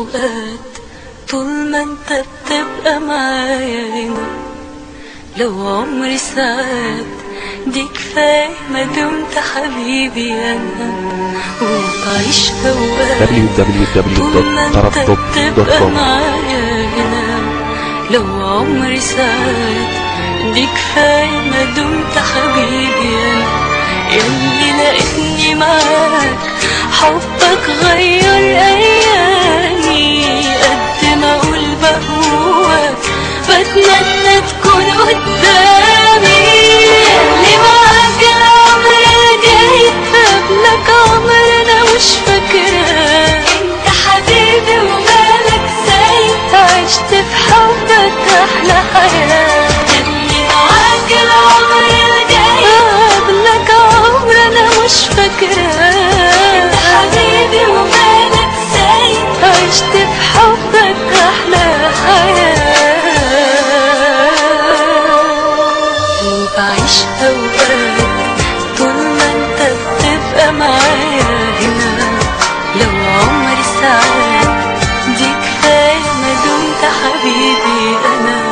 أوقات طول ما انت بتبقى معايا هنا لو عمري ساعات دي كفاية ما دمت حبيبي أنا وبعيش أوقات طول ما انت بتبقى www.tarabtop.com معايا هنا لو عمري ساعات دي كفاية ما دمت حبيبي أنا ياللي لقيتني معاك حبك غير أيامي قد ما أقول بهواك بتمنى تكون قدامي ياللي معاك العمر الجاي قبلك عمر أنا مش فاكراه انت حبيبي ومالك زي عشت في حبك أحلى حياة ياللي معاك العمر الجاي قبلك عمر أنا مش فاكراه انت حبيبي ومالك زي عشت في حبك أحلى حياة وبعيش أوقات طول ما انت بتبقى معايا هنا لو عمري ساعات دي كفاية ما دمت حبيبي أنا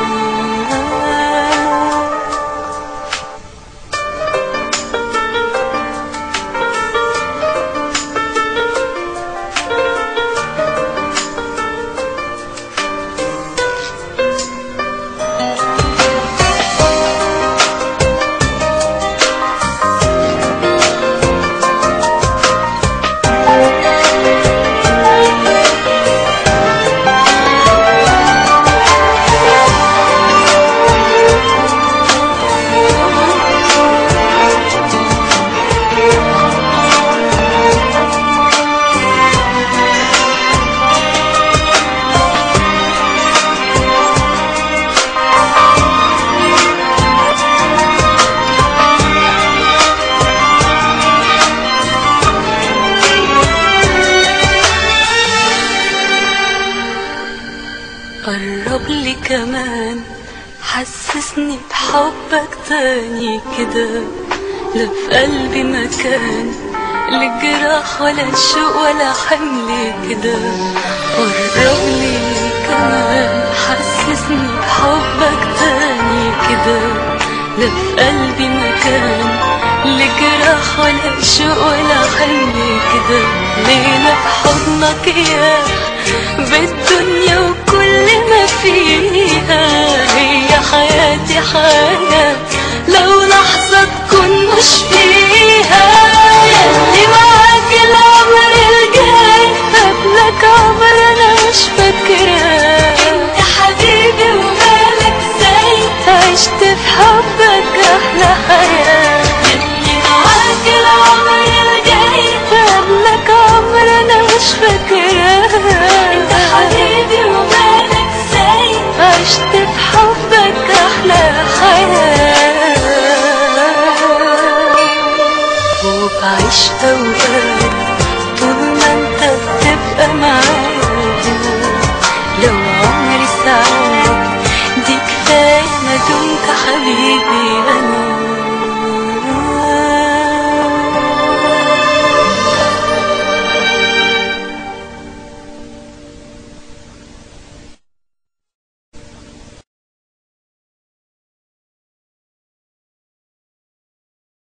قرب لي كمان حسسني بحبك تاني كده لا في قلبي مكان لجراح ولا شوق ولا حمل كده قرب لي كمان حسسني بحبك تاني كده لا في قلبي مكان لجراح ولا شوق ولا حمل كده ليلة في حضنك يا بالدنيا وكل ما فيها هي حياتي حياة لو لحظة تكون مش فيها